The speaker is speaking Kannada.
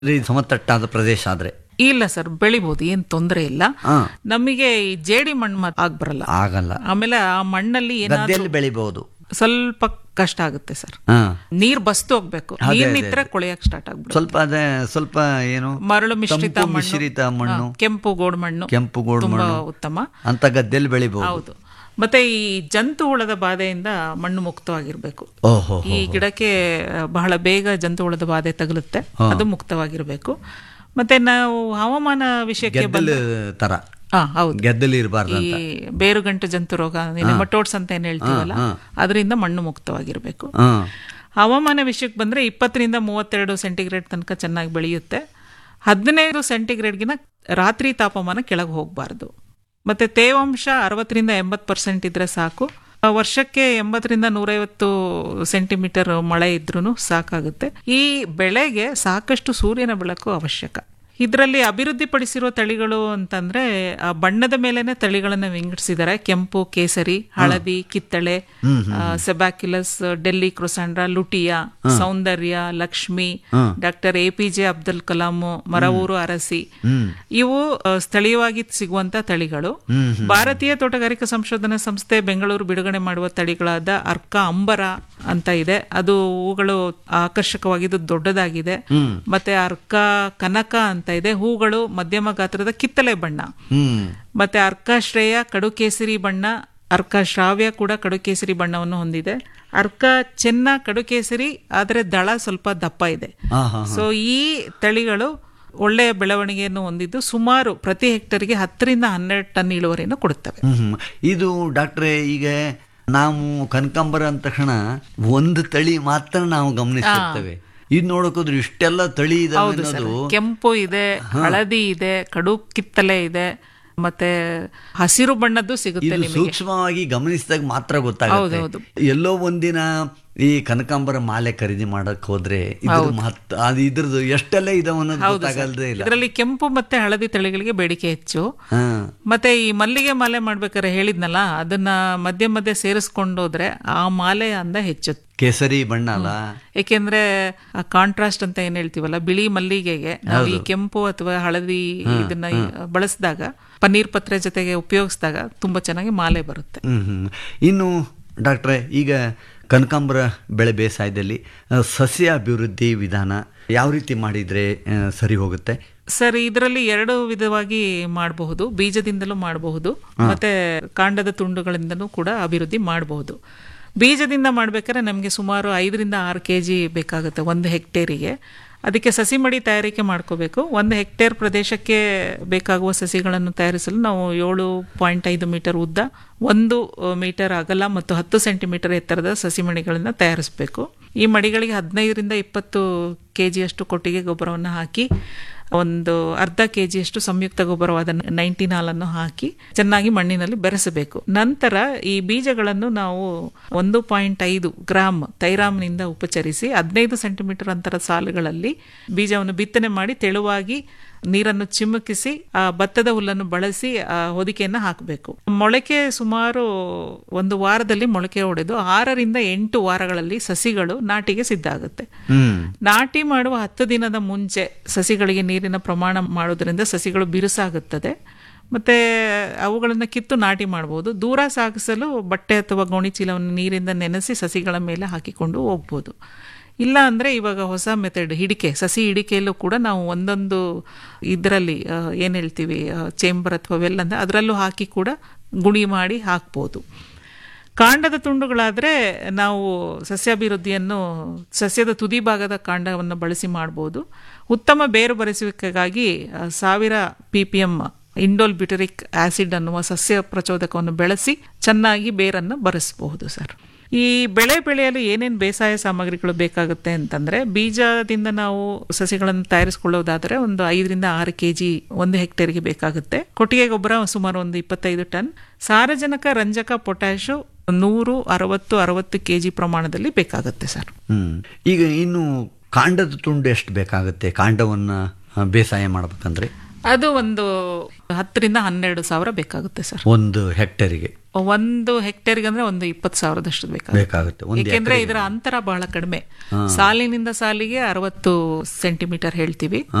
ಈ ಸಮತಟ್ಟಾದ ಪ್ರದೇಶ ಆದ್ರೆ ಇಲ್ಲ ಸರ್ ಬೆಳಿಬಹುದು ಏನ್ ತೊಂದರೆ ಇಲ್ಲ ಹಾ. ನಮಗೆ ಈ ಜೇಡಿ ಮಣ್ಣು ಮಾತ್ರ ಆಗ್ಬರಲ್ಲ ಆಗಲ್ಲ ಆಮೇಲೆ ಆ ಮಣ್ಣಲ್ಲಿ ಏನಾದ್ರು ಗದ್ದೆಯಲ್ಲಿ ಬೆಳಿಬಹುದು ಸ್ವಲ್ಪ ಕಷ್ಟ ಆಗುತ್ತೆ ಸರ್ ಹಾ ನೀರ್ ಬಸ್ತು ಹೋಗ್ಬೇಕು ನೀರ್ ನಿಂತ್ರೆ ಕೊಳೆಯಕ್ ಸ್ಟಾರ್ಟ್ ಆಗ್ಬಿಡುತ್ತೆ ಸ್ವಲ್ಪ ಅದೇ ಸ್ವಲ್ಪ ಏನು ಮರಳು ಮಿಶ್ರಿತ ತಂಪು ಮಣ್ಣು ಮಿಶ್ರಿತ ಮಣ್ಣು ಹಾ, ಕೆಂಪು ಗೋಡು ಮಣ್ಣು ಕೆಂಪು ಗೋಡು ತುಂಬಾ ಮಣ್ಣು ಉತ್ತಮ ಅಂತ ಗದ್ದೆಯಲ್ಲಿ ಬೆಳಿಬಹುದು ಹೌದು ಮತ್ತೆ ಈ ಜಂತು ಹುಳದ ಬಾಧೆಯಿಂದ ಮಣ್ಣು ಮುಕ್ತವಾಗಿರ್ಬೇಕು ಓಹೋ ಈ ಗಿಡಕ್ಕೆ ಬಹಳ ಬೇಗ ಜಂತು ಹುಳದ ಬಾಧೆ ತಗುಲುತ್ತೆ ಅದು ಮುಕ್ತವಾಗಿರ್ಬೇಕು ಮತ್ತೆ ನಾವು ಹವಾಮಾನ ವಿಷಯಕ್ಕೆ ಗೆದ್ದಲು ತರ ಹಾ ಹೌದು ಗೆದ್ದಲು ಇರಬಾರ್ದು ಈ ಬೇರುಗಂಟು ಜಂತು ರೋಗ ನೆಮಟೋಡ್ಸ್ ಅಂತ ಏನ್ ಹೇಳ್ತೀವಲ್ಲ ಅದರಿಂದ ಮಣ್ಣು ಮುಕ್ತವಾಗಿರ್ಬೇಕು ಹಾ ಹವಾಮಾನ ವಿಷಯಕ್ಕೆ ಬಂದ್ರೆ ಇಪ್ಪತ್ತರಿಂದ ಮೂವತ್ತೆರಡು ಸೆಂಟಿಗ್ರೇಡ್ ತನಕ ಚೆನ್ನಾಗಿ ಬೆಳೆಯುತ್ತೆ ಹದಿನೈದು ಸೆಂಟಿಗ್ರೇಡ್ಗಿನ ರಾತ್ರಿ ತಾಪಮಾನ ಕೆಳಗೆ ಹೋಗಬಾರ್ದು ಮತ್ತೆ ತೇವಾಂಶ ಅರವತ್ತರಿಂದ ಎಂಬತ್ತು ಪರ್ಸೆಂಟ್ ಇದ್ರೆ ಸಾಕು ಆ, ವರ್ಷಕ್ಕೆ ಎಂಬತ್ತರಿಂದ ನೂರೈವತ್ತು ಸೆಂಟಿಮೀಟರ್ ಮಳೆ ಇದ್ರೂ ಸಾಕಾಗುತ್ತೆ ಈ ಬೆಳೆಗೆ ಸಾಕಷ್ಟು ಸೂರ್ಯನ ಬೆಳಕು ಅವಶ್ಯಕ ಇದರಲ್ಲಿ ಅಭಿವೃದ್ಧಿಪಡಿಸಿರುವ ತಳಿಗಳು ಅಂತಂದ್ರೆ ಆ ಬಣ್ಣದ ಮೇಲೆನೆ ತಳಿಗಳನ್ನ ವಿಂಗಡಿಸಿದ್ದಾರೆ ಕೆಂಪು ಕೇಸರಿ ಹಳದಿ ಕಿತ್ತಳೆ ಸೆಬ್ಯಾಕ್ಯುಲಸ್ Delhi crossandra lutea Soundarya Lakshmi doctor A P J Abdul Kalam Maravur Arasi ಇವು ಆ, ಸ್ಥಳೀಯವಾಗಿ ಸಿಗುವಂತ ತಳಿಗಳು ಭಾರತೀಯ ತೋಟಗಾರಿಕಾ ಸಂಶೋಧನಾ ಸಂಸ್ಥೆ ಬೆಂಗಳೂರು ಬಿಡುಗಡೆ ಮಾಡುವ ತಳಿಗಳಾದ ಅರ್ಕ ಅಂಬರ ಅಂತ ಇದೆ ಅದು ಹೂಗಳು ಆಕರ್ಷಕವಾಗಿದ್ದು ದೊಡ್ಡದಾಗಿದೆ ಮತ್ತೆ ಅರ್ಕ ಕನಕ ಅಂತ ಇದೆ ಹೂಗಳು ಮಧ್ಯಮ ಗಾತ್ರದ ಕಿತ್ತಳೆ ಬಣ್ಣ ಹ್ಮ್ ಮತ್ತೆ ಅರ್ಕ ಶ್ರೇಯ ಕಡು ಕೇಸರಿ ಬಣ್ಣ ಅರ್ಕ ಶ್ರಾವ್ಯ ಕೂಡ ಕಡು ಕೇಸರಿ ಬಣ್ಣವನ್ನು ಹೊಂದಿದೆ ಅರ್ಕ ಚೆನ್ನ ಕಡು ಕೇಸರಿ ಆದರೆ ದಳ ಸ್ವಲ್ಪ ದಪ್ಪ ಇದೆ ಹಾ ಹಾ ಸೊ ಈ ತಳಿಗಳು ಒಳ್ಳೆಯ ಬೆಳವಣಿಗೆಯನ್ನು ಹೊಂದಿದ್ದು ಸುಮಾರು ಪ್ರತಿ ಹೆಕ್ಟರ್ಗೆ ಹತ್ತರಿಂದ ಹನ್ನೆರಡು ಟನ್ ಇಳುವರಿಯನ್ನು ಕೊಡುತ್ತವೆ ಹ್ಮ್ ಹ್ಮ್. ಇದು ಡಾಕ್ಟ್ರೆ ಈಗ ನಾವು ಕನಕಾಂಬರ ಅಂದ ತಕ್ಷಣ ಒಂದು ತಳಿ ಮಾತ್ರ ನಾವು ಗಮನಿಸಿರ್ತೇವೆ ಇದು ನೋಡಕೋದ್ರೆ ಇಷ್ಟೆಲ್ಲ ತಳಿ ಇದಾವೆ ಅನ್ನೋದು ಕೆಂಪು ಇದೆ ಹಳದಿ ಇದೆ ಕಡು ಕಿತ್ತಲೆ ಇದೆ ಮತ್ತೆ ಹಸಿರು ಬಣ್ಣದ್ದು ಸಿಗುತ್ತೆ ಇದು ನಿಮಗೆ ಸೂಕ್ಷ್ಮವಾಗಿ ಗಮನಿಸಿದಾಗ ಮಾತ್ರ ಗೊತ್ತಾಗುತ್ತೆ ಎಲ್ಲೋ ಒಂದಿನ ಈ ಕನಕಾಂಬರ ಮಾಲೆ ಖರೀದಿ ಮಾಡಕ್ ಹೋದ್ರೆ ಇದ್ರ ಮಹತ್ ಅದು ಇದ್ರದ್ದು ಎಷ್ಟೆಲ್ಲ ಇದಾವ ಅನ್ನೋದು ಗೊತ್ತಾಗಲ್ದೇ ಇಲ್ಲ ಇದರಲ್ಲಿ ಕೆಂಪು ಮತ್ತೆ ಹಳದಿ ತಳಿಗಳಿಗೆ ಬೇಡಿಕೆ ಹೆಚ್ಚು ಹಾ ಮತ್ತೆ ಈ ಮಲ್ಲಿಗೆ ಮಾಲೆ ಮಾಡ್ಬೇಕಾದ್ರೆ ಹೇಳಿದ್ನಲ್ಲ ಅದನ್ನ ಮಧ್ಯೆ ಮಧ್ಯೆ ಸೇರಿಸ್ಕೊಂಡೋದ್ರೆ ಆ ಮಾಲೆ ಅಂದ ಹೆಚ್ಚುತ್ತೆ ಕೇಸರಿ ಬಣ್ಣ ಅಲ್ಲ ಏಕೆಂದ್ರೆ ಕಾಂಟ್ರಾಸ್ಟ್ ಅಂತ ಏನ್ ಹೇಳ್ತೀವಲ್ಲ ಬಿಳಿ ಮಲ್ಲಿಗೆಗೆ ನಾವು ಈ ಕೆಂಪು ಅಥವಾ ಹಳದಿ ಇದನ್ನ ಬಳಸಿದಾಗ ಪನ್ನೀರ್ ಪತ್ರೆ ಜೊತೆಗೆ ಉಪಯೋಗಿಸಿದಾಗ ತುಂಬಾ ಚೆನ್ನಾಗಿ ಮಾಲೆ ಬರುತ್ತೆ ಹ್ಮ್ ಹ್ಮ್. ಇನ್ನು ಡಾಕ್ಟ್ರೆ ಈಗ ಕನಕಾಂಬರ ಬೆಳೆ ಬೇಸಾಯದಲ್ಲಿ ಆ, ಸಸ್ಯ ಅಭಿವೃದ್ಧಿ ವಿಧಾನ ಯಾವ ರೀತಿ ಮಾಡಿದ್ರೆ ಆ, ಸರಿ ಹೋಗುತ್ತೆ ಸರ್ ಇದರಲ್ಲಿ ಎರಡು ವಿಧವಾಗಿ ಮಾಡಬಹುದು ಬೀಜದಿಂದಲೂ ಮಾಡಬಹುದು ಮತ್ತೆ ಕಾಂಡದ ತುಂಡುಗಳಿಂದನೂ ಕೂಡ ಅಭಿವೃದ್ಧಿ ಮಾಡಬಹುದು ಬೀಜದಿಂದ ಮಾಡ್ಬೇಕಾದ್ರೆ ನಮಗೆ ಸುಮಾರು ಐದರಿಂದ ಆರು ಕೆ ಜಿ ಬೇಕಾಗುತ್ತೆ ಒಂದು ಹೆಕ್ಟೇರಿಗೆ ಅದಕ್ಕೆ ಸಸಿ ಮಡಿ ತಯಾರಿಕೆ ಮಾಡ್ಕೋಬೇಕು ಒಂದು ಹೆಕ್ಟೇರ್ ಪ್ರದೇಶಕ್ಕೆ ಬೇಕಾಗುವ ಸಸಿಗಳನ್ನು ತಯಾರಿಸಲು ನಾವು ಏಳು ಪಾಯಿಂಟ್ ಐದು ಮೀಟರ್ ಉದ್ದ ಒಂದು ಮೀಟರ್ ಅಗಲ ಮತ್ತು ಹತ್ತು ಸೆಂಟಿಮೀಟರ್ ಎತ್ತರದ ಸಸಿ ಮಡಿಗಳನ್ನು ತಯಾರಿಸಬೇಕು ಈ ಮಡಿಗಳಿಗೆ ಹದಿನೈದರಿಂದ ಇಪ್ಪತ್ತು ಕೆ ಜಿಯಷ್ಟು ಕೊಟ್ಟಿಗೆ ಗೊಬ್ಬರವನ್ನು ಹಾಕಿ ಒಂದು ಅರ್ಧ ಕೆ ಜಿಯಷ್ಟು ಸಂಯುಕ್ತ ಗೊಬ್ಬರವಾದ ನೈಂಟಿನ್ ಹಾಲನ್ನು ಹಾಕಿ ಚೆನ್ನಾಗಿ ಮಣ್ಣಿನಲ್ಲಿ ಬೆರೆಸಬೇಕು ನಂತರ ಈ ಬೀಜಗಳನ್ನು ನಾವು ಒಂದು ಪಾಯಿಂಟ್ ಐದು ಗ್ರಾಮ್ ತೈರಾಮ್ನಿಂದ ಉಪಚರಿಸಿ ಹದಿನೈದು ಸೆಂಟಿಮೀಟರ್ ಅಂತರ ಸಾಲುಗಳಲ್ಲಿ ಬೀಜವನ್ನು ಬಿತ್ತನೆ ಮಾಡಿ ತೆಳುವಾಗಿ ನೀರನ್ನು ಚಿಮುಕಿಸಿ ಆ ಭತ್ತದ ಹುಲ್ಲನ್ನು ಬಳಸಿ ಆ ಹೊದಿಕೆಯನ್ನು ಹಾಕಬೇಕು ಮೊಳಕೆ ಸುಮಾರು ಒಂದು ವಾರದಲ್ಲಿ ಮೊಳಕೆ ಹೊಡೆದು ಆರರಿಂದ ಎಂಟು ವಾರಗಳಲ್ಲಿ ಸಸಿಗಳು ನಾಟಿಗೆ ಸಿದ್ಧ ಆಗುತ್ತೆ ಹ್ಮ್ ನಾಟಿ ಮಾಡುವ ಹತ್ತು ದಿನದ ಮುಂಚೆ ಸಸಿಗಳಿಗೆ ನೀರಿನ ಪ್ರಮಾಣ ಮಾಡೋದ್ರಿಂದ ಸಸಿಗಳು ಬಿರುಸಾಗುತ್ತದೆ ಮತ್ತೆ ಅವುಗಳನ್ನು ಕಿತ್ತು ನಾಟಿ ಮಾಡಬಹುದು ದೂರ ಸಾಗಿಸಲು ಬಟ್ಟೆ ಅಥವಾ ಗೋಣಿ ಚೀಲವನ್ನು ನೀರಿಂದ ನೆನೆಸಿ ಸಸಿಗಳ ಮೇಲೆ ಹಾಕಿಕೊಂಡು ಹೋಗ್ಬೋದು ಇಲ್ಲ ಅಂದರೆ ಇವಾಗ ಹೊಸ ಮೆಥಡ್ ಹಿಡಿಕೆ ಸಸಿ ಹಿಡಿಕೆಯಲ್ಲೂ ಕೂಡ ನಾವು ಒಂದೊಂದು ಇದರಲ್ಲಿ ಏನು ಹೇಳ್ತೀವಿ ಚೇಂಬರ್ ಅಥವಾ ವೆಲ್ ಅಂತ ಅದರಲ್ಲೂ ಹಾಕಿ ಕೂಡ ಗುಣಿ ಮಾಡಿ ಹಾಕ್ಬೋದು ಕಾಂಡದ ತುಂಡುಗಳಾದರೆ ನಾವು ಸಸ್ಯಾಭಿವೃದ್ಧಿಯನ್ನು ಸಸ್ಯದ ತುದಿ ಭಾಗದ ಕಾಂಡವನ್ನು ಬಳಸಿ ಮಾಡ್ಬೋದು ಉತ್ತಮ ಬೇರು ಬರೆಸುವಿಕೆಗಾಗಿ ಆ, ಸಾವಿರ P P M indole butyric acid ಅನ್ನುವ ಸಸ್ಯ ಪ್ರಚೋದಕವನ್ನು ಬೆಳೆಸಿ ಚೆನ್ನಾಗಿ ಬೇರನ್ನು ಬರೆಸಬಹುದು ಸರ್ ಈ ಬೆಳೆ ಬೆಳೆಯಲು ಏನೇನು ಬೇಸಾಯ ಸಾಮಗ್ರಿಗಳು ಬೇಕಾಗುತ್ತೆ ಅಂತಂದ್ರೆ ಬೀಜದಿಂದ ನಾವು ಸಸಿಗಳನ್ನು ತಯಾರಿಸಿಕೊಳ್ಳೋದಾದರೆ ಒಂದು ಐದರಿಂದ ಆರು ಕೆ ಜಿ ಒಂದು ಹೆಕ್ಟೇರ್ಗೆ ಬೇಕಾಗುತ್ತೆ ಕೊಟ್ಟಿಗೆ ಗೊಬ್ಬರ ಸುಮಾರು ಒಂದು ಇಪ್ಪತ್ತೈದು ಟನ್ ಸಾರಜನಕ ರಂಜಕ ಪೊಟ್ಯಾಶು ನೂರು ಅರವತ್ತು ಅರವತ್ತು ಕೆ ಜಿ ಪ್ರಮಾಣದಲ್ಲಿ ಬೇಕಾಗುತ್ತೆ ಸರ್ ಹ್ಮ್ ಈಗ ಇನ್ನು ಕಾಂಡದ ತುಂಡು ಎಷ್ಟು ಬೇಕಾಗುತ್ತೆ ಕಾಂಡವನ್ನ ಆ, ಬೇಸಾಯ ಮಾಡ್ಬೇಕಂದ್ರೆ ಅದು ಒಂದು ಹತ್ತರಿಂದ ಹನ್ನೆರಡು ಸಾವಿರ ಬೇಕಾಗುತ್ತೆ ಸರ್ ಒಂದು ಹೆಕ್ಟೇರಿಗೆ ಒಂದು ಹೆಕ್ಟೇರ್ಗೆ ಅಂದ್ರೆ ಒಂದು ಇಪ್ಪತ್ತು ಸಾವಿರದಷ್ಟು ಬೇಕಾಗುತ್ತೆ ಬೇಕಾಗುತ್ತೆ ಒಂದು ಏಕೆಂದ್ರೆ ಇದರ ಅಂತರ ಬಹಳ ಕಡಿಮೆ ಸಾಲಿನಿಂದ ಸಾಲಿಗೆ ಅರವತ್ತು ಸೆಂಟಿಮೀಟರ್ ಹೇಳ್ತೀವಿ